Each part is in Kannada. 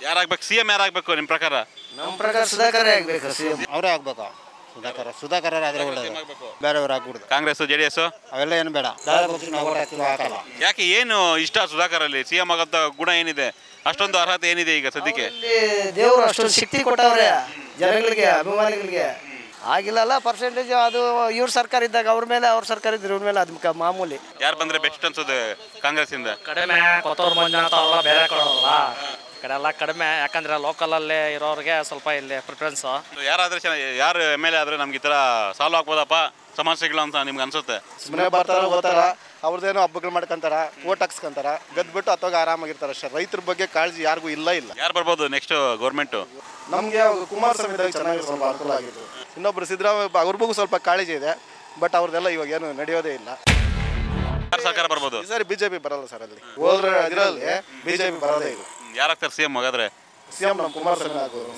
ಯಾರಾಗ್ಬೇಕು ಸಿ ಎಂ ಯಾರಾಗಬೇಕು ನಿಮ್ಮ ಪ್ರಕಾರ ನಮ್ಮ ಪ್ರಕಾರ ಸುಧಾಕರೇ ಆಗಬೇಕು ಸಿ ಎಂ ಅವರೇ ಆಗ್ಬೇಕು ಸುಧಾಕರ್ ಸುಧಾಕರ್ ಆದ್ರೆ ಒಳ್ಳೇದು ಬೇರೆಯವ್ರು ಆಗ್ಬಿಡ್ದು ಕಾಂಗ್ರೆಸ್ ಜೆ ಡಿ ಎಸ್ ಅವೆಲ್ಲ ಏನು ಬೇಡ ದಾರಿ ಪಕ್ಷ ನಾವು ಓಟ್ ಹಾಕ್ತೀವಿ ಹಾಕಲ್ಲ ಯಾಕೆ ಏನು ಇಷ್ಟ ಸುಧಾಕರ್ ಅಲ್ಲಿ ಸಿ ಎಂ ಆಗಂತ ಗುಣ ಏನಿದೆ ಅಷ್ಟೊಂದು ಅರ್ಹತೆ ಏನಿದೆ ಈಗ ಸದ್ಯಕ್ಕೆ ಇಲ್ಲಿ ದೇವರು ಅಷ್ಟೊಂದು ಶಕ್ತಿ ಕೊಟ್ಟವ್ರೆ ಜನಗಳಿಗೆ ಅಭಿಮಾನಿಗಳಿಗೆ ಆಗಿಲ್ಲಲ್ಲ ಪರ್ಸೆಂಟೇಜ್ ಅದು ಇವ್ರ ಸರ್ಕಾರ ಇದ್ದಾಗ ಅವ್ರ ಮೇಲೆ ಅವ್ರ ಸರ್ಕಾರ ಇದ್ರೆ ಇವ್ರ ಮೇಲೆ ಅದು ಕ- ಮಾಮೂಲಿ ಯಾರು ಬಂದ್ರೆ ಬೆಸ್ಟ್ ಅನ್ಸುತ್ತೆ ಕಾಂಗ್ರೆಸ್ ಇಂದ ಕಡಿಮೆ ಕೊತ್ತೂರು ಮಂಜುನಾಥ ಅವರೆಲ್ಲ ಬೇರೆ ಕೊಡೋರಲ್ಲ ಈ ಕಡೆ ಎಲ್ಲ ಕಡಿಮೆ ಯಾಕಂದ್ರೆ ಲೋಕಲಲ್ಲಿ ಇರೋರಿಗೆ ಸ್ವಲ್ಪ ಇಲ್ಲಿ ಪ್ರಿಫರೆನ್ಸು ಯಾರಾದ್ರೆ ಚೆನ್ನಾಗಿ ಯಾರು ಎಮ್ ಎಲ್ ಎ ಆದ್ರೆ ನಮ್ಗೆ ಈ ತರ ಸಾಲ್ವ್ ಆಗ್ಬೋದಪ್ಪ ಸಮಸ್ಯೆಗಳು ಅಂತ ನಿಮ್ಗೆ ಅನ್ಸುತ್ತೆ ಸುಮ್ಮನೆ ಬರ್ತಾರ ಓದ್ತಾರ ಅವ್ರದ್ದೇನೋ ಹಬ್ಬಗಳು ಮಾಡ್ಕೊಂತಾರ ಓಟ್ ಹಾಕ್ಸ್ಕೊಂತಾರ ಗದ್ಬಿಟ್ಟು ಅತ್ತೋಗ ಆರಾಮಾಗಿರ್ತಾರ ಅಷ್ಟೇ ರೈತರ ಬಗ್ಗೆ ಕಾಳಜಿ ಯಾರಿಗೂ ಇಲ್ಲ ಇಲ್ಲ ಯಾರು ಬರ್ಬೋದು ನೆಕ್ಸ್ಟ್ ಗೌರ್ಮೆಂಟು ನಮಗೆ ಕುಮಾರಸ್ವಾಮಿ ಇದ್ದಾಗ ಚೆನ್ನಾಗಿ ಸ್ವಲ್ಪ ಅನುಕೂಲ ಆಗಿತ್ತು ಇನ್ನೊಬ್ರು ಸಿದ್ದರಾಮಯ್ಯ ಅವ್ರ ಬಗ್ಗೆ ಸ್ವಲ್ಪ ಕಾಳಜಿ ಇದೆ ಬಟ್ ಅವ್ರದ್ದೆಲ್ಲ ಇವಾಗ ಏನು ನಡೆಯೋದೇ ಇಲ್ಲ ಯಾರು ಸರ್ಕಾರ ಬರ್ಬೋದು ಈ ಸಾರಿ ಬಿಜೆಪಿ ಬರಲ್ಲ ಸರ್ ಅಲ್ಲಿ ಹೋದ್ರೆ ಅದರಲ್ಲಿ ಬಿಜೆಪಿ ಬರೋದೇ ಇಲ್ಲ ಯಾರಾಗ್ತಾರೆ ಸಿ ಎಂ ಹಾಗಾದ್ರೆ ಸಿ ಎಂ ನಮ್ಮ ಕುಮಾರಸ್ವಾಮಿ ಆಗೋದು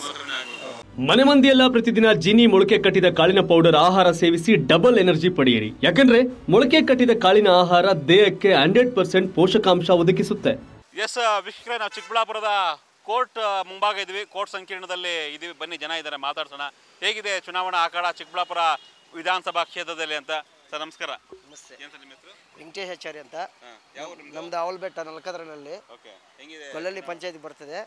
ಮನೆ ಮಂದಿಯೆಲ್ಲ ಪ್ರತಿದಿನ ಜೀನಿ ಮೊಳಕೆ ಕಟ್ಟಿದ ಕಾಳಿನ ಪೌಡರ್ ಆಹಾರ ಸೇವಿಸಿ ಡಬಲ್ ಎನರ್ಜಿ ಪಡೆಯಿರಿ ಯಾಕಂದ್ರೆ ಮೊಳಕೆ ಕಟ್ಟಿದ ಕಾಳಿನ ಆಹಾರ ದೇಹಕ್ಕೆ ಹಂಡ್ರೆಡ್ ಪರ್ಸೆಂಟ್ ಪೋಷಕಾಂಶ ಒದಗಿಸುತ್ತೆ ಎಸ್ ವೀಕ್ಷಕರೇ ನಾವು ಚಿಕ್ಕಬಳ್ಳಾಪುರದ ಕೋರ್ಟ್ ಮುಂಭಾಗ ಇದ್ವಿ ಕೋರ್ಟ್ ಸಂಕೀರ್ಣದಲ್ಲಿ ಇದೀವಿ ಬನ್ನಿ ಜನ ಇದ್ದಾರೆ ಮಾತಾಡ್ಸೋಣ ಹೇಗಿದೆ ಚುನಾವಣಾ ಆಕಾಡ ಚಿಕ್ಕಬಳ್ಳಾಪುರ ವಿಧಾನಸಭಾ ಕ್ಷೇತ್ರದಲ್ಲಿ ಅಂತ ಸರ್ ನಮಸ್ಕಾರ ನಮಸ್ತೆ ಏನ್ ಸರ್ ನಿಮ್ಮ ಹೆಸರು ವೆಂಕಟೇಶಾಚಾರ್ಯ ಅಂತ ಯಾವ ನಮ್ದು ಅವಲ್ಬೆಟ್ಟ ನಲ್ಕದ್ರಲ್ಲಿ ಓಕೆ ಹೆಂಗಿದೆ ಗೊಲ್ಲಳ್ಳಿ ಪಂಚಾಯತಿ ಬರ್ತದೆ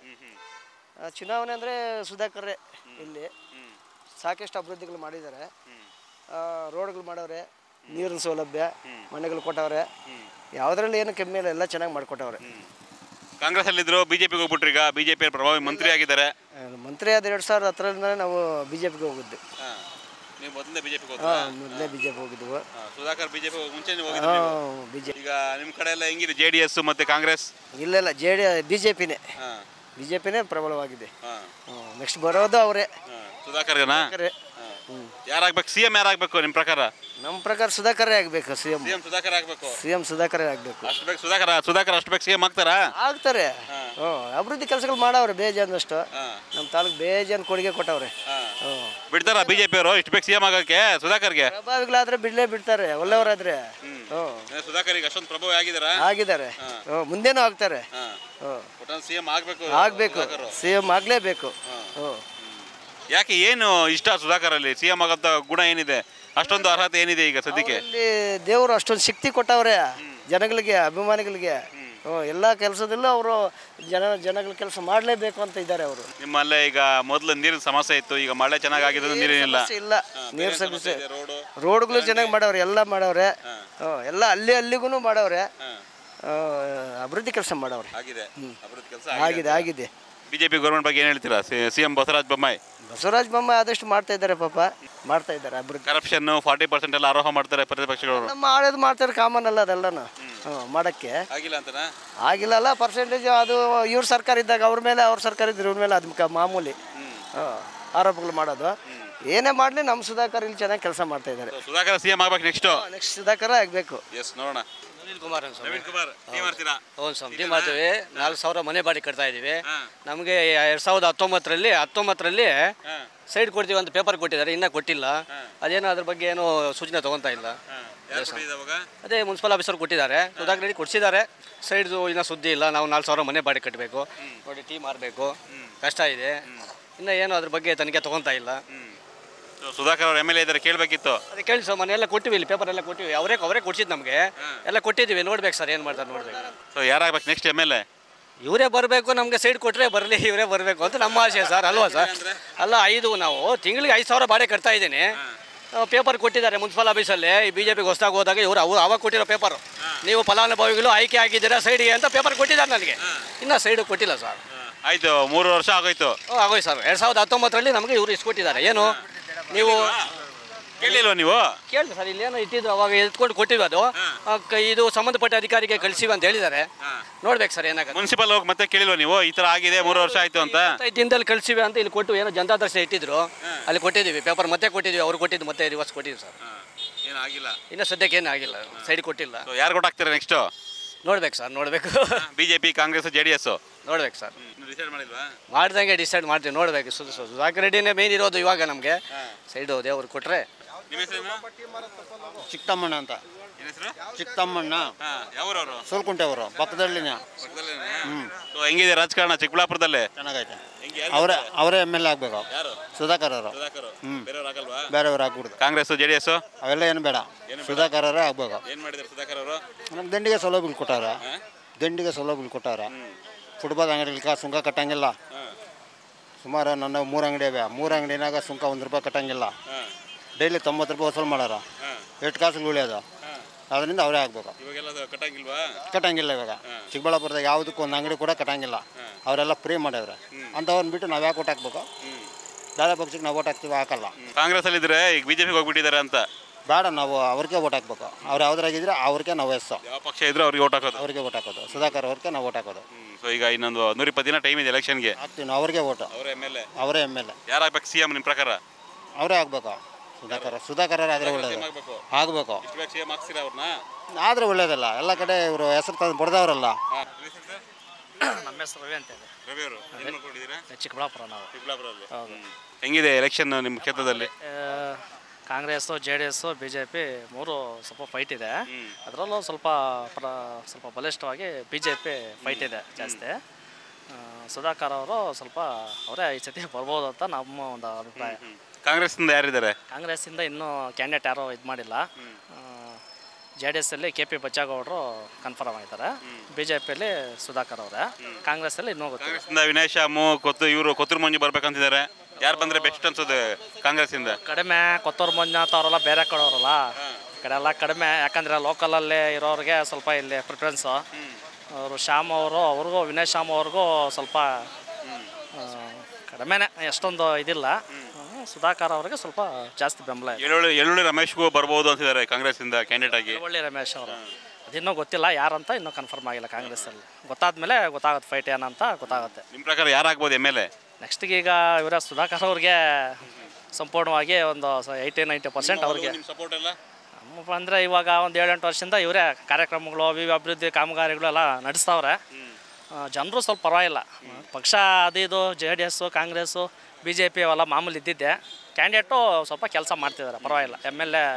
ಆ, ಚುನಾವಣೆ ಅಂದರೆ ಸುಧಾಕರ್ರೆ ಇಲ್ಲಿ ಸಾಕಷ್ಟು ಅಭಿವೃದ್ಧಿಗಳು ಮಾಡಿದ್ದಾರೆ ಆ, ರೋಡ್ಗಳು ಮಾಡವ್ರೆ ನೀರಿನ ಸೌಲಭ್ಯ ಮನೆಗಳು ಕೊಟ್ಟವ್ರೆ ಯಾವುದ್ರಲ್ಲಿ ಏನು ಕಮ್ಮಿ ಇಲ್ಲ ಎಲ್ಲ ಚೆನ್ನಾಗಿ ಮಾಡಿಕೊಟ್ಟವ್ರೆ ಕಾಂಗ್ರೆಸ್ ಅಲ್ಲಿದ್ರು ಬಿಜೆಪಿಗೆ ಹೋಗ್ಬಿಟ್ರು ಈಗ ಬಿಜೆಪಿ ಪ್ರಭಾವಿ ಮಂತ್ರಿ ಆಗಿದ್ದಾರೆ ಮಂತ್ರಿ ಆದ ಎರಡು ಸಾವಿರದ ಹತ್ತರಿಂದ ನಾವು ಬಿ ಜೆ ಪಿಗೆ ಹೋಗಿದ್ದು ನೀವು ಮೊದಲನೇ ಬಿಜೆಪಿಗೆ ಹಾಂ ಮೊದಲೇ ಬಿ ಜೆ ಪಿ ಹೋಗಿದ್ವು ಸುಧಾಕರ್ ಬಿಜೆಪಿ ಮುಂಚೆ ಹೋಗಿದ್ರು ನೀವು. ಹಾಂ ಬಿ ಜೆ ಈಗ ನಿಮ್ಮ ಕಡೆ ಎಲ್ಲ ಹೆಂಗಿದೆ ಜೆ ಡಿ ಎಸ್ ಮತ್ತೆ ಕಾಂಗ್ರೆಸ್ ಇಲ್ಲ ಇಲ್ಲ ಜೆ ಡಿ ಬಿ ಜೆ ಪಿನೇ ಹಾಂ ಬಿ ಜೆ ಪಿನೇ ಪ್ರಬಲವಾಗಿದೆ ಹಾಂ ನೆಕ್ಸ್ಟ್ ಬರೋದು ಅವರೇ ಸುಧಾಕರ್ಗನ ಯಾರಾಗ್ಬೇಕು ಸಿ ಎಂ ಯಾರಾಗ್ಬೇಕು ನಿಮ್ಮ ಪ್ರಕಾರ ನಮ್ಮ ಪ್ರಕಾರ ಸುಧಾಕರೇ ಆಗಬೇಕು C M C M Sudhakar ಆಗ್ಬೇಕು ಸಿ ಎಂ ಸುಧಾಕರೇ ಆಗಬೇಕು ಅಷ್ಟು ಬೇಕು ಸುಧಾಕರ್ ಸುಧಾಕರ್ ಅಷ್ಟು ಬೇಕು ಸಿ ಎಂ ಆಗ್ತಾರಾ ಆಗ್ತಾರೆ ಹ್ಞೂ ಅಭಿವೃದ್ಧಿ ಕೆಲಸಗಳು ಮಾಡವ್ರೆ ಬೇಜಾನಷ್ಟು ನಮ್ಮ ತಾಲೂಕು ಬೇಜಾನ್ ಕೊಡುಗೆ ಕೊಟ್ಟವ್ರೆ ಹ್ಞೂ ಬಿಡ್ತಾರ ಬಿಜೆಪಿ ಅವರು ಇಷ್ಟು ಬೇಕು ಸಿ ಎಂ ಆಗಕ್ಕೆ ಸುಧಾಕರ್ಗೆ ಪ್ರಭಾವಿಗಳಾದ್ರೆ ಬಿಡಲೇ ಬಿಡ್ತಾರೆ ಒಳ್ಳೆಯವರಾದ್ರೆ ಹ್ಞೂ ಸುಧಾಕರ್ ಈಗ ಅಷ್ಟೊಂದು ಪ್ರಭಾವ ಆಗಿದಾರ ಆಗಿದ್ದಾರೆ ಹ್ಞೂ ಮುಂದೇನೂ ಆಗ್ತಾರೆ ಹ್ಞೂ ಸಿ ಎಂ ಆಗ್ಬೇಕು ಆಗಬೇಕು ಸಿ ಎಂ ಆಗಲೇಬೇಕು ಹ್ಞೂ ಯಾಕೆ ಏನು ಇಷ್ಟ ಸುಧಾಕರ್ ಅಲ್ಲಿ ಸಿ ಎಂ ಆಗಂತ ಗುಣ ಏನಿದೆ ಅಷ್ಟೊಂದು ಅರ್ಹತೆ ಏನಿದೆ ಈಗ ಸದ್ಯಕ್ಕೆ ಇಲ್ಲಿ ದೇವರು ಅಷ್ಟೊಂದು ಶಕ್ತಿ ಕೊಟ್ಟವ್ರೆ ಜನಗಳಿಗೆ ಅಭಿಮಾನಿಗಳಿಗೆ ಹ್ಞೂ ಎಲ್ಲ ಕೆಲಸದಲ್ಲೂ ಅವರು ಜನ ಜನಗಳ ಕೆಲಸ ಮಾಡಲೇಬೇಕು ಅಂತ ಇದ್ದಾರೆ ಅವರು ನಿಮ್ಮಲ್ಲೇ ಈಗ ಮೊದಲು ನೀರಿನ ಸಮಸ್ಯೆ ಇತ್ತು ಈಗ ಮಳೆ ಚೆನ್ನಾಗಿ ಆಗಿದ್ದು ನೀರಿನಿಲ್ಲ ಸಮಸ್ಯೆ ಇಲ್ಲ ನೀರು ಸಮಸ್ಯೆ ರೋಡ್ಗಳು ಚೆನ್ನಾಗಿ ಮಾಡವ್ರೆ ಎಲ್ಲ ಮಾಡವ್ರೆ ಹ್ಞೂ ಎಲ್ಲ ಅಲ್ಲಿ ಅಲ್ಲಿಗೂ ಮಾಡವ್ರೆ ಆ, ಅಭಿವೃದ್ಧಿ ಕೆಲಸ ಮಾಡವ್ರೆ ಆಗಿದೆ ಅಭಿವೃದ್ಧಿ ಕೆಲಸ ಆಗಿದೆ ಆಗಿದೆ ಬಿಜೆಪಿ ಗೌರ್ಮೆಂಟ್ ಬಗ್ಗೆ ಏನು ಹೇಳ್ತೀರಾ ಸಿ ಎಂ ಬಸವರಾಜ ಬೊಮ್ಮಾಯಿ ಬಸವರಾಜ ಬೊಮ್ಮಾಯಿ ಆದಷ್ಟು ಮಾಡ್ತಾ ಇದ್ದಾರೆ ಪಾಪ ಮಾಡ್ತಾ ಇದ್ದಾರೆ ಅಭಿವೃದ್ಧಿ ಕರಪ್ಷನ್ ಫಾರ್ಟಿ ಪರ್ಸೆಂಟ್ ಎಲ್ಲ ಆರೋಹ ಮಾಡ್ತಾರೆ ಪ್ರತಿಪಕ್ಷಗಳು ನಮ್ಮ ಆಳೋದು ಮಾಡ್ತಾರೆ ಕಾಮನ್ ಅಲ್ಲ ಅದೆಲ್ಲನೂ ಹ್ಞೂ ಮಾಡೋಕ್ಕೆ ಆಗಿಲ್ಲ ಅಂತನಾ ಆಗಿಲ್ಲಲ್ಲ ಪರ್ಸೆಂಟೇಜ್ ಅದು ಇವ್ರ ಸರ್ಕಾರ ಇದ್ದಾಗ ಅವ್ರ ಮೇಲೆ ಅವ್ರ ಸರ್ಕಾರ ಇದ್ರೆ ಇವ್ರ ಮೇಲೆ ಅದು ಕ- ಮಾಮೂಲಿ ಹಾಂ ಆರೋಪಗಳು ಮಾಡೋದು ಏನೇ ಮಾಡಲಿ ನಮ್ಮ ಸುಧಾಕರ್ ಇಲ್ಲಿ ಚೆನ್ನಾಗಿ ಕೆಲಸ ಮಾಡ್ತಾ ಇದ್ದಾರೆ ಸುಧಾಕರ್ ಸಿ ಎಂ ಆಗ್ಬೇಕು ನೆಕ್ಸ್ಟ್ ನೆಕ್ಸ್ಟ್ ಸುಧಾಕರ ಆಗಬೇಕು ಎಸ್ ನೋಡೋಣ ನವೀನ್ ಕುಮಾರ್ ಅಂತ ನವೀನ್ ಕುಮಾರ್ ಏನ್ ಮಾಡ್ತೀರಾ ಹೌದು ಸ್ವಾಮಿ ಮಾಡ್ತೀವಿ ನಾಲ್ಕು ಸಾವಿರ ಮನೆ ಬಾಡಿ ಕಟ್ತಾ ಇದ್ದೀವಿ ನಮಗೆ ಎರಡು ಸಾವಿರದ ಹತ್ತೊಂಬತ್ತರಲ್ಲಿ ಹತ್ತೊಂಬತ್ತರಲ್ಲಿ ಸೈಡ್ ಕೊಡ್ತೀವಿ ಅಂತ ಪೇಪರ್ ಕೊಟ್ಟಿದ್ದಾರೆ ಇನ್ನೂ ಕೊಟ್ಟಿಲ್ಲ ಅದೇನೋ ಅದ್ರ ಬಗ್ಗೆ ಏನು ಸೂಚನೆ ತೊಗೊತಾ ಇಲ್ಲ ಯಾರು ಕೊಟ್ಟಿದ್ದು ಅವಾಗ ಅದೇ ಮುನ್ಸಿಪಲ್ ಆಫೀಸರ್ ಕೊಟ್ಟಿದ್ದಾರೆ ಸುಧಾಕರ್ ರೆಡ್ಡಿ ಕೊಡಿಸಿದ್ದಾರೆ ಸೈಡ್ದು ಇನ್ನೂ ಸುದ್ದಿ ಇಲ್ಲ ನಾವು ನಾಲ್ಕು ಸಾವಿರ ಮನೆ ಬಾಡಿ ಕಟ್ಟಬೇಕು ನೋಡಿ ಟೀ ಮಾರಬೇಕು ಕಷ್ಟ ಇದೆ ಇನ್ನು ಏನು ಅದ್ರ ಬಗ್ಗೆ ತನಿಖೆ ತೊಗೊತಾ ಇಲ್ಲ So, ಸುಧಾಕರ್ ಅವ್ರ ಎಮ್ ಎಲ್ ಎ ಇದ್ದಾರೆ ಕೇಳಬೇಕಿತ್ತು ಅದೇ ಕೇಳಿ ಸರ್ ಮನೆ ಎಲ್ಲ ಕೊಟ್ಟಿವಿ ಇಲ್ಲಿ ಪೇಪರ್ ಎಲ್ಲ ಕೊಟ್ಟಿವಿ ಅವರೇ ಅವರೇ ಕೊಡ್ಸಿದ್ದು ನಮಗೆ ಎಲ್ಲ ಕೊಟ್ಟಿದ್ದೀವಿ ನೋಡ್ಬೇಕು ಸರ್ ಏನು ಮಾಡ್ತಾರೆ ನೋಡ್ಬೇಕು ಸೊ ಯಾರಾಗ್ಬೇಕು ನೆಕ್ಸ್ಟ್ ಎಮ್ ಎಲ್ ಎ ಇವರೇ ಬರಬೇಕು ನಮಗೆ ಸೈಡ್ ಕೊಟ್ಟರೆ ಬರಲಿ ಇವರೇ ಬರಬೇಕು ಅಂತ ನಮ್ಮ ಆಸೆ ಸರ್ ಅಲ್ವಾ ಸರ್ ಅಲ್ಲ ಐದು ನಾವು ತಿಂಗಳಿಗೆ ಐದು ಸಾವಿರ ಬಾಡಿಗೆ ಕಟ್ತಾ ಇದ್ದೀನಿ ಪೇಪರ್ ಕೊಟ್ಟಿದ್ದಾರೆ ಮುನ್ಸಿಪಲ್ ಆಫೀಸಲ್ಲಿ ಈ ಬಿ ಜೆ ಪಿಗೆ ಹೊಸದಾಗಿ ಹೋದಾಗ ಇವರು ಅವು ಅವಾಗ ಕೊಟ್ಟಿರೋ ಪೇಪರು ನೀವು ಫಲಾನುಭವಿಗಳು ಆಯ್ಕೆ ಆಗಿದ್ದೀರಾ ಸೈಡಿಗೆ ಅಂತ ಪೇಪರ್ ಕೊಟ್ಟಿದ್ದಾರೆ ನನಗೆ ಇನ್ನೂ ಸೈಡು ಕೊಟ್ಟಿಲ್ಲ ಸರ್ ಆಯ್ತು ಮೂರು ವರ್ಷ ಆಗೋಯ್ತು ಓ, ಆಗೋಯ್ತು ಸರ್ ಎರಡು ಸಾವಿರದ ಹತ್ತೊಂಬತ್ತರಲ್ಲಿ ನಮಗೆ ಇವರು ಇಸ್ಕೊಟ್ಟಿದ್ದಾರೆ ಏನು ನೀವು ಕೇಳಿಲ್ವಾ ನೀವು ಕೇಳಿ ಸರ್ ಇಲ್ಲೇನೋ ಇಟ್ಟಿದ್ರು ಅವಾಗ ಎತ್ಕೊಂಡು ಕೊಟ್ಟಿವಿ ಅದು ಆ, ಕ- ಇದು ಸಂಬಂಧಪಟ್ಟ ಅಧಿಕಾರಿಗೆ ಕಳಿಸಿವಿ ಅಂತ ಹೇಳಿದ್ದಾರೆ ನೋಡ್ಬೇಕು ಸರ್ ಏನಾಗುತ್ತೆ ಮುನ್ಸಿಪಲ್ ಹೋಗಿ ಮತ್ತೆ ಕೇಳಿಲ್ವಾ ನೀವು ಈ ತರ ಆಗಿದೆ ಮೂರು ವರ್ಷ ಆಯ್ತು ಅಂತ ಐದು ದಿನದಲ್ಲಿ ಕಳಿಸಿವಿ ಅಂತ ಇಲ್ಲಿ ಕೊಟ್ಟು ಏನೋ ಜನತಾ ದರ್ಶನ ಇಟ್ಟಿದ್ರು ಅಲ್ಲಿ ಕೊಟ್ಟಿದ್ದೀವಿ ಪೇಪರ್ ಮತ್ತೆ ಕೊಟ್ಟಿದ್ವಿ ಅವ್ರು ಕೊಟ್ಟಿದ್ದು ಮತ್ತೆ ರಿವರ್ಸ್ ಕೊಟ್ಟಿದ್ವಿ ಸರ್ ಏನಾಗಿಲ್ಲ ಇನ್ನೂ ಸದ್ಯಕ್ಕೆ ಏನು ಆಗಿಲ್ಲ ಸೈಡ್ ಕೊಟ್ಟಿಲ್ಲ ಯಾರು ಕೊಟ್ಟಾಗ್ತೀರಾ ನೆಕ್ಸ್ಟ್ ನೋಡ್ಬೇಕು ಸರ್ ನೋಡಬೇಕು BJP Congress J D S ನೋಡ್ಬೇಕು ಸರ್ ಡಿಸೈಡ್ ಮಾಡಿಲ್ವಾ ಮಾಡ್ದಂಗೆ ಡಿಸೈಡ್ ಮಾಡ್ತೀವಿ ನೋಡ್ಬೇಕು ಸುದು ಸುದು ಸುಧಾಕರ್ ರೆಡ್ಡಿನೇ ಮೇನ್ ಇರೋದು ಇವಾಗ ನಮಗೆ ಸೈಡು ದೇವ್ರು ಕೊಟ್ಟರೆ ನಿಮ್ಮ ಹೆಸರೇನು? ಚಿಕ್ಕಮ್ಮಣ್ಣ ಅಂತ ಏನ್ ಹೆಸರು ಚಿಕ್ಕ ತಮ್ಮಣ್ಣ ಹಾ ಯಾವೂರವರು ಸೋಲ್ಕುಂಟೆ ಅವರು ಪಕ್ಕದಲ್ಲಿನ ಸೊ ಹೆಂಗಿದೆ ರಾಜಕಾರಣ ಚಿಕ್ಕಬಳ್ಳಾಪುರದಲ್ಲಿ ಚೆನ್ನಾಗೈತೆ ಹೆಂಗೆ ಯಾರು ಅವರೇ ಅವರೇ ಎಮ್ ಎಲ್ ಎ ಆಗಬೇಕು ಯಾರು ಸುಧಾಕರ್ ಅವರು ಸುಧಾಕರ್ ಹ್ಮ್. ಬೇರೆಯವ್ರು ಆಗಲ್ವಾ ಬೇರೆಯವ್ರು ಆಗ್ಬಿಡ್ದು ಕಾಂಗ್ರೆಸ್ ಜೆ ಡಿ ಎಸ್ ಅವೆಲ್ಲ ಏನು ಬೇಡ ಸುಧಾಕರ್ ಅವರೇ ಆಗ್ಬೇಕು ಏನ್ ಮಾಡಿದಾರೆ ಸುಧಾಕರ್ ಅವರು ನಮ್ಮ ದಂಡಿಗೆ ಸೌಲಭ್ಯ ಕೊಟ್ಟಾರ ದಂಡಿಗೆ ಸೌಲಭ್ಯ ಕೊಟ್ಟಾರ ಫುಟ್ಬಾಲ್ ಅಂಗಡಿಗೆ ಸುಂಕ ಕಟ್ಟಂಗಿಲ್ಲ ಸುಮಾರು ನನ್ನ ಮೂರು ಅಂಗಡಿ ಅವೆ ಮೂರು ಅಂಗಡಿನಾಗ ಸುಂಕ ಒಂದು ರೂಪಾಯಿ ಕಟ್ಟಂಗಿಲ್ಲ ಡೈಲಿ ತೊಂಬತ್ತು ರೂಪಾಯಿ ವಸೂಲು ಮಾಡ್ಯಾರ ಎಷ್ಟು ಕಾಸು ಉಳಿಯೋದು ಅದರಿಂದ ಅವರೇ ಆಗ್ಬೇಕು ಇವಾಗೆಲ್ಲ ಅದು ಕಟ್ಟಂಗಿಲ್ವಾ ಕಟ್ಟಂಗಿಲ್ಲ ಇವಾಗ ಚಿಕ್ಕಬಳ್ಳಾಪುರದಾಗ ಯಾವುದಕ್ಕೂ ಒಂದು ಅಂಗಡಿ ಕೂಡ ಕಟ್ಟಂಗಿಲ್ಲ ಅವರೆಲ್ಲ ಫ್ರೀ ಮಾಡ್ಯಾವ್ರೆ ಅಂಥವ್ರನ್ನ ಬಿಟ್ಟು ನಾವು ಯಾಕೆ ಓಟ್ ಹಾಕ್ಬೇಕು ಬೇರೆ ಪಕ್ಷಕ್ಕೆ ನಾವು ಓಟ್ ಹಾಕ್ತೀವಿ ಹಾಕಲ್ಲ ಕಾಂಗ್ರೆಸ್ ಅಲ್ಲಿ ಇದ್ರೆ ಈಗ ಬಿಜೆಪಿಗೆ ಹೋಗ್ಬಿಟ್ಟಿದ್ದಾರೆ ಅಂತ ಬೇಡ ನಾವು ಅವ್ರಿಗೆ ಓಟ್ ಹಾಕ್ಬೇಕು ಅವ್ರು ಯಾವ್ದ್ರಾಗಿದ್ರೆ ಅವ್ರಿಗೆ ನಾವು ವಯಸ್ಸು ಯಾವ ಪಕ್ಷ ಇದ್ರು ಅವ್ರಿಗೆ ಓಟ್ ಹಾಕೋದು ಅವ್ರಿಗೆ ಓಟ್ ಹಾಕೋದು ಸುಧಾಕರ್ ಅವ್ರಿಗೆ ನಾವು ಓಟ್ ಹಾಕೋದು ಸೊ ಈಗ ಇನ್ನೊಂದು ನೂರಿಪ್ಪತ್ತು ದಿನ ಟೈಮ್ ಇದೆ ಎಲೆಕ್ಷನ್ಗೆ ಹಾಕ್ತೀವಿ ನಾವು ಅವ್ರಿಗೆ ಓಟು ಅವರ ಎಮ್ ಎಲ್ ಎ ಅವರೇ ಎಮ್ ಎಲ್ ಎ ಯಾರಾಗ್ಬೇಕು ಸಿ ಎಂ ನಿಮ್ಮ ಪ್ರಕಾರ ಅವರೇ ಆಗ್ಬೇಕು ಸುಧಾಕರ್ ಸುಧಾಕರ್ ಆದರೆ ಒಳ್ಳೇದು ಆಗ್ಬೇಕು ಆಗಬೇಕು ಇಷ್ಟು ಬೇಗ ಸಿ ಎಂ ಹಾಕ್ಸಿರ ಅವ್ರನ್ನ ಆದರೆ ಒಳ್ಳೇದಲ್ಲ ಎಲ್ಲ ಕಡೆ ಇವರು ಹೆಸರು ತಂದು ಬಡ್ದವ್ರಲ್ಲ ನಮ್ಮ ಹೆಸರು ರವಿ ಅಂತ ಇದೆ ರವಿ ಅವರು ಏನ್ ಮಾಡ್ಕೊಂಡಿದ್ದೀರಾ ಚಿಕ್ಕಬಳ್ಳಾಪುರ ನಾವು ಚಿಕ್ಕಬಳ್ಳಾಪುರದಲ್ಲಿ ಹ್ಮ್. ಹೆಂಗಿದೆ ಎಲೆಕ್ಷನ್ ನಿಮ್ಮ ಕ್ಷೇತ್ರದಲ್ಲಿ Congress J D S B J P ಮೂರು ಸ್ವಲ್ಪ ಫೈಟ್ ಇದೆ ಅದರಲ್ಲೂ ಸ್ವಲ್ಪ ಪ್ರ ಸ್ವಲ್ಪ ಬಲಿಷ್ಠವಾಗಿ ಬಿ ಜೆ ಪಿ ಫೈಟ್ ಇದೆ ಜಾಸ್ತಿ ಆ, ಸುಧಾಕರ್ ಅವರು ಸ್ವಲ್ಪ ಅವರೇ ಈ ಸತಿ ಬರ್ಬೋದು ಅಂತ ನಮ್ಮ ಒಂದು ಅಭಿಪ್ರಾಯ ಕಾಂಗ್ರೆಸ್ನಿಂದ ಯಾರಿದ್ದಾರೆ ಕಾಂಗ್ರೆಸ್ಸಿಂದ ಇನ್ನೂ ಕ್ಯಾಂಡಿಡೇಟ್ ಯಾರೂ ಇದು ಮಾಡಿಲ್ಲ ಜೆ ಡಿ ಎಸ್ಸಲ್ಲಿ ಕೆ ಪಿ ಬಚ್ಚೇಗೌಡರು ಕನ್ಫರ್ಮ್ ಆಗಿದ್ದಾರೆ ಬಿ ಜೆ ಪಿಯಲ್ಲಿ ಸುಧಾಕರ್ ಅವರೇ ಕಾಂಗ್ರೆಸ್ಸಲ್ಲಿ ಇನ್ನೂ ಗೊತ್ತಿಲ್ಲ ಕಾಂಗ್ರೆಸ್ನಿಂದ ವಿನಯ್ ಶಾಮು ಕೊತ್ತು ಇವರು ಕೊತ್ತೂರು ಮಂಜು ಬರ್ಬೇಕಂತಿದ್ದಾರೆ ಯಾರು ಬಂದ್ರೆ ಬೆಸ್ಟ್ ಅನ್ಸುತ್ತೆ ಕಾಂಗ್ರೆಸ್ಸಿಂದ ಕಡಿಮೆ ಕೊತ್ತೂರು ಮಂಜುನಾಥ್ ಅವರೆಲ್ಲ ಬೇರೆ ಕಡೆ ಅವರಲ್ಲ ಈ ಕಡೆ ಎಲ್ಲ ಕಡಿಮೆ ಯಾಕಂದರೆ ಲೋಕಲಲ್ಲಿ ಇರೋರಿಗೆ ಸ್ವಲ್ಪ ಇಲ್ಲಿ ಪ್ರಿಫರೆನ್ಸು ಅವರು ಶ್ಯಾಮ್ ಅವರು ಅವ್ರಿಗೂ ವಿನಯ್ ಶ್ಯಾಮ್ ಅವ್ರಿಗೂ ಸ್ವಲ್ಪ ಆ, ಕಡಿಮೆನೇ ಎಷ್ಟೊಂದು ಇದಿಲ್ಲ ಹ್ಮ್, ಸುಧಾಕರ್ ಅವ್ರಿಗೆ ಸ್ವಲ್ಪ ಜಾಸ್ತಿ ಬೆಂಬಲ ಇದೆ ಎಳ್ಳುಳ್ಳಿ ಎಳ್ಳುಳ್ಳಿ ರಮೇಶ್ಗೂ ಬರ್ಬೋದು ಅಂತಿದ್ದಾರೆ ಕಾಂಗ್ರೆಸ್ಸಿಂದ ಕ್ಯಾಂಡಿಡೇಟ್ ಆಗಿ ಒಳ್ಳೆ ರಮೇಶ್ ಅವರು ಅದಿನ್ನೂ ಗೊತ್ತಿಲ್ಲ ಯಾರಂತ ಇನ್ನೂ ಕನ್ಫರ್ಮ್ ಆಗಿಲ್ಲ ಕಾಂಗ್ರೆಸ್ಸಲ್ಲಿ ಗೊತ್ತಾದ್ಮೇಲೆ ಗೊತ್ತಾಗುತ್ತೆ ಫೈಟ್ ಏನಂತ ಗೊತ್ತಾಗುತ್ತೆ ನಿಮ್ಮ ಪ್ರಕಾರ ಯಾರಾಗ್ಬೋದು ಎಮ್ ಎಲ್ ಎ ನೆಕ್ಸ್ಟಿಗೆ ಈಗ ಇವರ ಸುಧಾಕರ್ ಅವ್ರಿಗೆ ಸಂಪೂರ್ಣವಾಗಿ ಒಂದು ಏಯ್ಟಿ ನೈಂಟಿ ಪರ್ಸೆಂಟ್ ಅವ್ರಿಗೆ ನಿಮ್ಮ ಸಪೋರ್ಟ್ ಎಲ್ಲ ನಮ್ಮಪ್ಪ ಅಂದರೆ ಇವಾಗ ಒಂದು ಏಳೆಂಟು ವರ್ಷದಿಂದ ಇವರೇ ಕಾರ್ಯಕ್ರಮಗಳು ವಿವಿ ಅಭಿವೃದ್ಧಿ ಕಾಮಗಾರಿಗಳು ಎಲ್ಲ ನಡೆಸ್ತವ್ರೆ ಜನರು ಸ್ವಲ್ಪ ಪರವಾಗಿಲ್ಲ ಪಕ್ಷ ಅದು ಇದು J D S Congress B J P ಅವೆಲ್ಲ ಮಾಮೂಲಿ ಇದ್ದಿದ್ದೆ ಕ್ಯಾಂಡಿಡೇಟು ಸ್ವಲ್ಪ ಕೆಲಸ ಮಾಡ್ತಿದ್ದಾರೆ ಪರವಾಗಿಲ್ಲ ಎಮ್ ಎಲ್ ಎ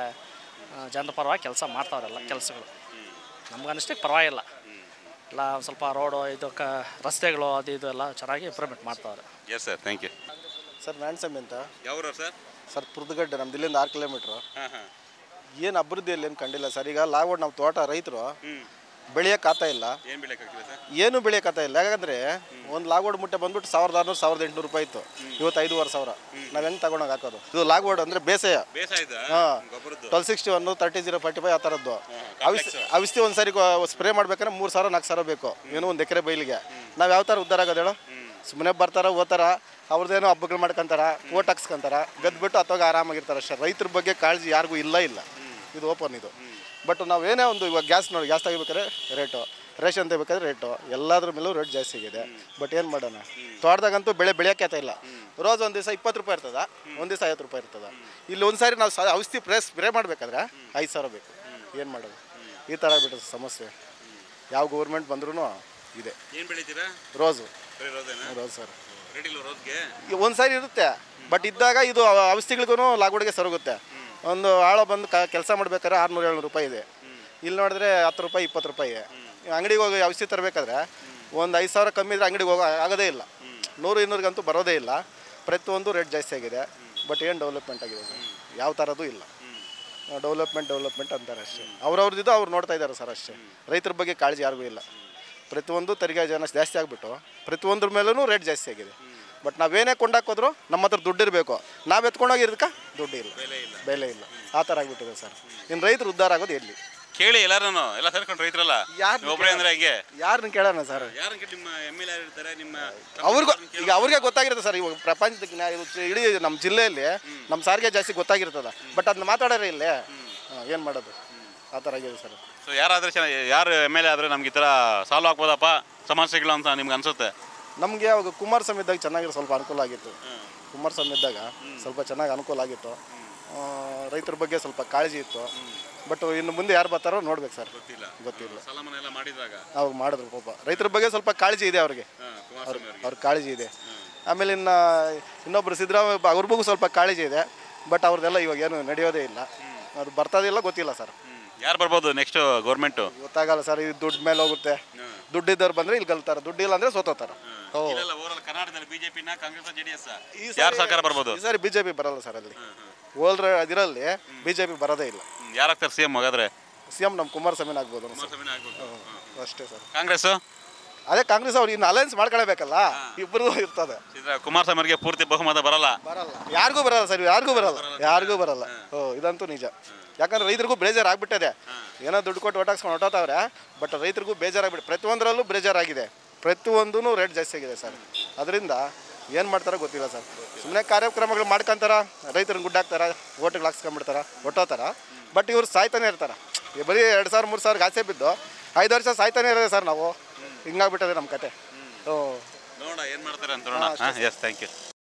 ಜನರ ಪರವಾಗಿ ಕೆಲಸ ಮಾಡ್ತಾವ್ರೆಲ್ಲ ಕೆಲಸಗಳು ನಮ್ಗನ್ನಿಸ್ಟಿಗೆ ಪರವಾಗಿಲ್ಲ ಎಲ್ಲ ಒಂದ್ ಸ್ವಲ್ಪ ರೋಡು ಇದು ಕ ರಸ್ತೆಗಳು ಅದು ಇದು ಎಲ್ಲ ಚೆನ್ನಾಗಿ ಇಂಪ್ರೂವ್ಮೆಂಟ್ ಮಾಡ್ತಾವ್ರೆ yes sir thank you sir ನ್ಯಾನ್ಸಮ್ ಅಂತ ಯಾವ ಸರ್ ಸರ್ ಪುರ್ದಗಡ್ಡೆ ನಮ್ದು ಇಲ್ಲಿಂದ ಆರು ಕಿಲೋಮೀಟ್ರು ಹಾಂ ಹಾಂ ಏನು ಅಭಿವೃದ್ಧಿಯಲ್ಲಿ ಏನು ಕಂಡಿಲ್ಲ ಸರ್ ಈಗ ಲಾಗೋಡ್ ನಮ್ಮ ತೋಟ ರೈತರು ಬೆಳೆಯೋಕ್ಕಾಗ್ತಾ ಇಲ್ಲ ಏನು ಬೆಳೆಯಕ್ಕಾಗ್ತಿದೆ ಸರ್ ಏನು ಬೆಳೆಯೋಕ್ಕಾಗ್ತಾ ಇಲ್ಲ ಯಾಕಂದರೆ ಒಂದು ಲಾಗೋಡ್ ಮುಟ್ಟೆ ಬಂದ್ಬಿಟ್ಟು ಸಾವಿರದ ಆರುನೂರು ಸಾವಿರದ ಎಂಟುನೂರು ರೂಪಾಯಿ ಇತ್ತು ಇವತ್ತು ಐದೂವರೆ ಸಾವಿರ ನಾವು ಹೆಂಗೆ ತಗೊಂಡೋಗಿ ಹಾಕೋದು ಇದು ಲಾಗೋಡ್ ಅಂದರೆ ಬೇಸಾಯ ಬೇಸಾಯದ ಹಾಂ ಗೊಬ್ಬರದ್ದು twelve sixty one thirty zero forty five ಆ ಥರದ್ದು ಔಷಧಿ ಔಷಧಿ ಒಂದು ಸಾರಿ ಸ್ಪ್ರೇ ಮಾಡ್ಬೇಕಾದ್ರೆ ಮೂರು ಸಾವಿರ ನಾಲ್ಕು ಸಾವಿರ ಬೇಕು ಏನೋ ಒಂದು ಎಕರೆ ಬೈಲಿಗೆ ನಾವು ಯಾವ ಥರ ಉದ್ಧಾರ ಆಗೋದು ಹೇಳು ಸುಮ್ಮನೆ ಬರ್ತಾರ ಓದ್ತಾರ ಅವ್ರದ್ದೇನೋ ಹಬ್ಬಗಳು ಮಾಡ್ಕೊಂತಾರ ಓಟ್ ಹಾಕ್ಸ್ಕೊಂತಾರ ಗದ್ಬಿಟ್ಟು ಅಥವಾ ಆರಾಮಾಗಿರ್ತಾರೆ ಅಷ್ಟೇ ರೈತರ ಬಗ್ಗೆ ಕಾಳಜಿ ಯಾರಿಗೂ ಇಲ್ಲ ಇಲ್ಲ ಇದು ಓಪನ್ ಇದು ಬಟ್ ನಾವೇನೇ ಒಂದು ಇವಾಗ ಗ್ಯಾಸ್ ನೋಡಿ ಗ್ಯಾಸ್ ತೆಗಿಬೇಕಾದ್ರೆ ರೇಟು ರೇಷನ್ ತೆಗಿಬೇಕಾದ್ರೆ ರೇಟು ಎಲ್ಲದ್ರ ಮೇಲೂ ರೇಟ್ ಜಾಸ್ತಿ ಆಗಿದೆ ಬಟ್ ಏನು ಮಾಡೋಣ ತೋಟದಾಗಂತೂ ಬೆಳೆ ಬೆಳೆಯೋಕೆ ಇಲ್ಲ ರೋಸ್ ಒಂದು ದಿವಸ ಇಪ್ಪತ್ತು ರೂಪಾಯಿ ಇರ್ತದ ಒಂದು ದಿವಸ ಐವತ್ತು ರೂಪಾಯಿ ಇರ್ತದ ಇಲ್ಲಿ ಒಂದು ಸಾರಿ ನಾವು ಸ- ಔಷಧಿ ಪ್ರೆಸ್ ಸ್ಪ್ರೇ ಮಾಡಬೇಕಾದ್ರೆ ಐದು ಸಾವಿರ ಬೇಕು ಏನು ಮಾಡೋದು ಈ ಥರ ಆಗ್ಬಿಟ್ಟದ ಸಮಸ್ಯೆ ಯಾವ ಗೌರ್ಮೆಂಟ್ ಬಂದ್ರೂ ಇದೆ ಏನು ಬೆಳಿತೀರಾ ರೋಸು ಬರೀ ರೋದೇನಾ ರೋಸ್ ಸರ್ ರೇಟ್ ಇಲ್ಲ ರೋಸ್ಗೆ ಒಂದು ಸಾರಿ ಇರುತ್ತೆ ಬಟ್ ಇದ್ದಾಗ ಇದು ಔಷಧಿಗಳಿಗೂ ಲಾಗೋಡಿಗೆ ಸರೋಗುತ್ತೆ ಒಂದು ಆಳ ಬಂದು ಕ ಕೆಲಸ ಮಾಡ್ಬೇಕಾದ್ರೆ ಆರುನೂರು ಏಳ್ನೂರು ರೂಪಾಯಿ ಇದೆ ಇಲ್ಲಿ ನೋಡಿದ್ರೆ ಹತ್ತು ರೂಪಾಯಿ ಇಪ್ಪತ್ತು ರೂಪಾಯಿ ಅಂಗಡಿಗೆ ಹೋಗಿ ಔಷಧಿ ತರಬೇಕಾದ್ರೆ ಒಂದು ಐದು ಸಾವಿರ ಕಮ್ಮಿ ಇದ್ರೆ ಅಂಗಡಿಗೆ ಹೋಗೋ ಆಗೋದೇ ಇಲ್ಲ ನೂರು ಇನ್ನೂರಿಗಂತೂ ಬರೋದೇ ಇಲ್ಲ ಪ್ರತಿಯೊಂದು ರೇಟ್ ಜಾಸ್ತಿ ಆಗಿದೆ ಬಟ್ ಏನು ಡೆವಲಪ್ಮೆಂಟ್ ಆಗಿದೆ ಸರ್ ಯಾವ ಥರದ್ದು ಇಲ್ಲ ಡೆವಲಪ್ಮೆಂಟ್ ಡೆವಲಪ್ಮೆಂಟ್ ಅಂತಾರೆ ಅಷ್ಟೇ ಅವ್ರವ್ರದ್ದು ಅವ್ರು ನೋಡ್ತಾ ಇದ್ದಾರೆ ಸರ್ ಅಷ್ಟೇ ರೈತರ ಬಗ್ಗೆ ಕಾಳಜಿ ಯಾರಿಗೂ ಇಲ್ಲ ಪ್ರತಿಯೊಂದು ತೆರಿಗೆ ಜನ ಜಾಸ್ತಿ ಆಗಿಬಿಟ್ಟು ಪ್ರತಿಯೊಂದ್ರ ಮೇಲೂ ರೇಟ್ ಜಾಸ್ತಿ ಆಗಿದೆ ಬಟ್ ನಾವೇನೇ ಕೊಂಡಾಕೋದ್ರು ನಮ್ಮ ಹತ್ರ ದುಡ್ಡು ಇರಬೇಕು ನಾವು ಎತ್ಕೊಂಡೋಗಿರೋದಕ್ಕೆ ದುಡ್ಡು ಇಲ್ಲ ಬೆಲೆ ಇಲ್ಲ ಆ ಥರ ಆಗಿಬಿಟ್ಟಿದೆ ಸರ್ ಇನ್ನು ರೈತರು ಉದ್ಧಾರ ಆಗೋದು ಎಲ್ಲಿ ಕೇಳಿ ಎಲ್ಲಾರು ಎಲ್ಲ ಸೇರ್ಕೊಂಡು ರೈತರಲ್ಲ ಯಾರ್ನ ಒಬ್ಬರೇ ಅಂದ್ರೆ ಹೆಂಗೆ ಯಾರನ್ನ ಕೇಳೋಣ ಸರ್ ಯಾರು ನಿಮ್ಮ ಎಮ್ ಎಲ್ ಯಾರು ಇರ್ತಾರೆ ನಿಮ್ಮ ಅವ್ರಿಗೂ ಈಗ ಅವ್ರಿಗೆ ಗೊತ್ತಾಗಿರುತ್ತೆ ಸರ್ ಇವಾಗ ಪ್ರಪಂಚದ ಜ್ಞಾ- ಇದು ಇಡೀ ನಮ್ಮ ಜಿಲ್ಲೆಯಲ್ಲಿ ನಮ್ಮ ಸಾರಿಗೆ ಜಾಸ್ತಿ ಗೊತ್ತಾಗಿರ್ತದ ಬಟ್ ಅದನ್ನ ಮಾತಾಡೋರೇ ಇಲ್ಲೇ ಏನು ಮಾಡೋದು ಆ ಥರ ಆಗಿದೆ ಸರ್ ಸೊ ಯಾರಾದ್ರೆ ಚೆನ್ನಾಗಿ ಯಾರು ಎಮ್ ಎಲ್ ಎ ಆದ್ರೆ ನಮ್ಗೆ ಈ ಥರ ಸಾಲ್ವ್ ಆಗ್ಬೋದಪ್ಪ ಸಮಸ್ಯೆಗಳು ಅಂತ ನಿಮ್ಗೆ ಅನ್ಸುತ್ತೆ ನಮಗೆ ಅವಾಗ ಕುಮಾರಸ್ವಾಮಿ ಇದ್ದಾಗ ಚೆನ್ನಾಗಿರೋ ಸ್ವಲ್ಪ ಅನುಕೂಲ ಆಗಿತ್ತು ಕುಮಾರಸ್ವಾಮಿ ಇದ್ದಾಗ ಸ್ವಲ್ಪ ಚೆನ್ನಾಗಿ ಅನುಕೂಲ ಆಗಿತ್ತು ಆ, ರೈತರ ಬಗ್ಗೆ ಸ್ವಲ್ಪ ಕಾಳಜಿ ಇತ್ತು ಬಟ್ ಇನ್ನು ಮುಂದೆ ಯಾರು ಬರ್ತಾರೋ ನೋಡ್ಬೇಕು ಸರ್ ಗೊತ್ತಿಲ್ಲ ಗೊತ್ತಿಲ್ಲ ಸಾಲ ಮನೆ ಎಲ್ಲ ಮಾಡಿದಾಗ ಅವಾಗ ಮಾಡಿದ್ರು ಪಾಪ ರೈತರ ಬಗ್ಗೆ ಸ್ವಲ್ಪ ಕಾಳಜಿ ಇದೆ ಅವ್ರಿಗೆ ಅವ್ರ ಅವ್ರ ಕಾಳಜಿ ಇದೆ ಆಮೇಲೆ ಇನ್ನು ಇನ್ನೊಬ್ರು ಸಿದ್ದರಾಮಯ್ಯ ಅವ್ರ ಬಗ್ಗೆ ಸ್ವಲ್ಪ ಕಾಳಜಿ ಇದೆ ಬಟ್ ಅವ್ರದ್ದೆಲ್ಲ ಇವಾಗ ಏನು ನಡೆಯೋದೇ ಇಲ್ಲ ಅದು ಬರ್ತದಿಲ್ಲ ಗೊತ್ತಿಲ್ಲ ಸರ್ ಯಾರು ಬರ್ಬೋದು ನೆಕ್ಸ್ಟ್ ಗೌರ್ಮೆಂಟು ಗೊತ್ತಾಗಲ್ಲ ಸರ್ ಇದು ದುಡ್ಡು ಮೇಲೆ ಹೋಗುತ್ತೆ ದುಡ್ಡಿದ್ದವ್ರು ಬಂದ್ರೆ ಇಲ್ಲಿ ಗೆಲ್ತಾರೆ ದುಡ್ಡಿಲ್ಲ ಅಂದ್ರೆ ಸೋತೋತಾರ ಓ ಕರ್ನಾಟಕದಲ್ಲಿ ಬಿಜೆಪಿನ ಕಾಂಗ್ರೆಸ್ ಜೆಡಿಎಸ್ ಈ ಯಾರು ಸರ್ಕಾರ ಬರ್ಬೋದು ಈ ಸಾರಿ ಬಿಜೆಪಿ ಬರಲ್ಲ ಸರ್ ಅಲ್ಲಿ ಹೋಲ್ರ ಅದಿರಲ್ಲಿ ಬಿಜೆಪಿ ಬರೋದೇ ಇಲ್ಲ ಯಾರಾಗ್ತಾರೆ ಸಿ ಎಂ ಹಾಗಾದ್ರೆ ಸಿ ಎಂ ನಮ್ಮ ಕುಮಾರಸ್ವಾಮಿನ ಆಗ್ಬೋದು ಅನ್ಸುತ್ತೆ. ಹ್ಮ್. ಅಷ್ಟೇ ಸರ್ ಕಾಂಗ್ರೆಸ್ ಅದೇ ಕಾಂಗ್ರೆಸ್ ಅವ್ರು ಇನ್ನು ಅಲಯನ್ಸ್ ಮಾಡ್ಕೊಳ್ಬೇಕಲ್ಲ ಇಬ್ಬರು ಇರ್ತದೆ ಕುಮಾರಸ್ವಾಮಿ ಅವರಿಗೆ ಪೂರ್ತಿ ಬಹುಮತ ಬರಲ್ಲ ಬರಲ್ಲ ಯಾರಿಗೂ ಬರಲ್ಲ ಸರ್ ಯಾರಿಗೂ ಬರಲ್ಲ ಯಾರಿಗೂ ಬರಲ್ಲ ಓ ಇದಂತೂ ನಿಜ ಯಾಕಂದ್ರೆ ರೈತರಿಗೂ ಬೇಜಾರು ಆಗ್ಬಿಟ್ಟಿದೆ ಏನೋ ದುಡ್ಡು ಕೊಟ್ಟು ಓಟ್ ಹಾಕ್ಸ್ಕೊಂಡು ಹೊಟ್ಟೋತಾವ್ರೆ ಬಟ್ ರೈತರಿಗೂ ಬೇಜಾರಾಗ್ಬಿಟ್ಟು ಪ್ರತಿಯೊಂದರಲ್ಲೂ ಬೇಜಾರಾಗಿದೆ ಪ್ರತಿಯೊಂದೂ ರೇಟ್ ಜಾಸ್ತಿ ಆಗಿದೆ ಸರ್ ಅದರಿಂದ ಏನು ಮಾಡ್ತಾರೋ ಗೊತ್ತಿಲ್ಲ ಸರ್ ಸುಮ್ಮನೆ ಕಾರ್ಯಕ್ರಮಗಳು ಮಾಡ್ಕೊಂತಾರ ರೈತರನ್ನ ಗುಡ್ಡಾಕ್ತಾರ ಓಟ್ಗಳು ಹಾಕ್ಸ್ಕೊಂಡ್ಬಿಡ್ತಾರ ಹೊಟ್ಟೋತಾರ ಬಟ್ ಇವ್ರು ಸಾಯ್ತಾನೆ ಇರ್ತಾರ ಈ ಬರೀ ಎರಡು ಸಾವಿರ ಮೂರು ಸಾವಿರ ಆಸೆ ಬಿದ್ದು ಐದು ವರ್ಷ ಸಾಯ್ತಾನೆ ಇರೋದೆ ಸರ್ ನಾವು ಹಿಂಗಾಗ್ಬಿಟ್ಟದೆ ನಮ್ಮ ಕತೆ ಓ ನೋಡ ಏನ್ ಮಾಡ್ತಾರೆ ಅಂತ ನೋಡೋಣ ಎಸ್ ಥ್ಯಾಂಕ್ ಯು